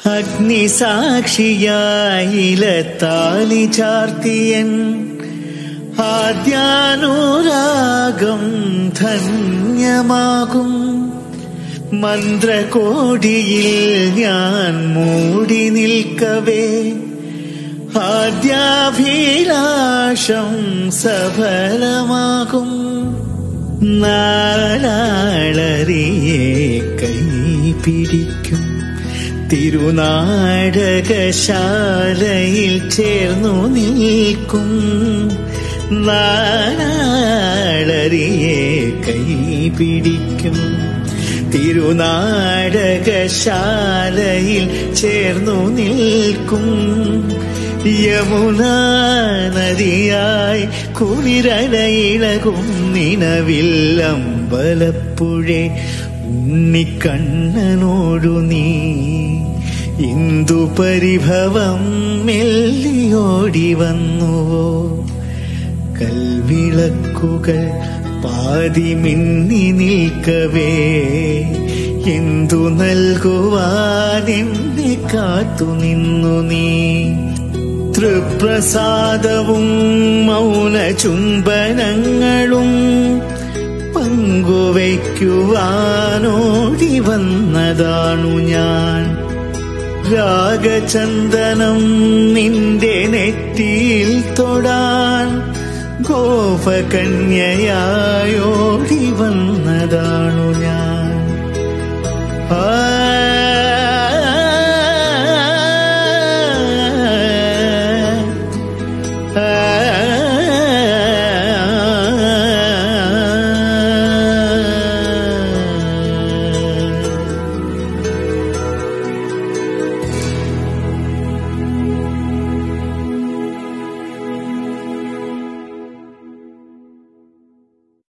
അഗ്നിസാക്ഷിയായിലത്താലി ചാർത്തിയൻ ആദ്യാനുരാഗം ധന്യമാകും മന്ത്രകോടിയിൽ ഞാൻ മൂടി നിൽക്കവേ ആദ്യാഭിലാഷം സഫലമാകും നാളാളറിയെ കൈ പിടിക്കും തിരുനാടകശാലയിൽ ചേർന്നു നിൽക്കും നാളറിയെ കൈ പിടിക്കും തിരുനാടകശാലയിൽ ചേർന്നു നിൽക്കും യമുന നദിയായി കുളിരലയിളകും നിലവിൽ അമ്പലപ്പുഴെ ഉണ്ണിക്കണ്ണനോടു നീ ഇന്ദു പരിഭവം മെല്ലിയോടി വന്നുവോ കൽവിളക്കുകൾ പാതി മിന്നി നിൽക്കവേ എന്തു നൽകുവാൻ എന്നെ കാത്തു നിന്നു നീ തൃപ്രസാദവും മൗന ചുംബനങ്ങളും പങ്കുവയ്ക്കുവാനോടി വന്നതാണു ഞാൻ രാഗചന്ദനം നിന്റെ നെറ്റിയിൽ തൊടാൻ ഗോപകന്യയായോടി വന്നതാണു ഞാൻ ആ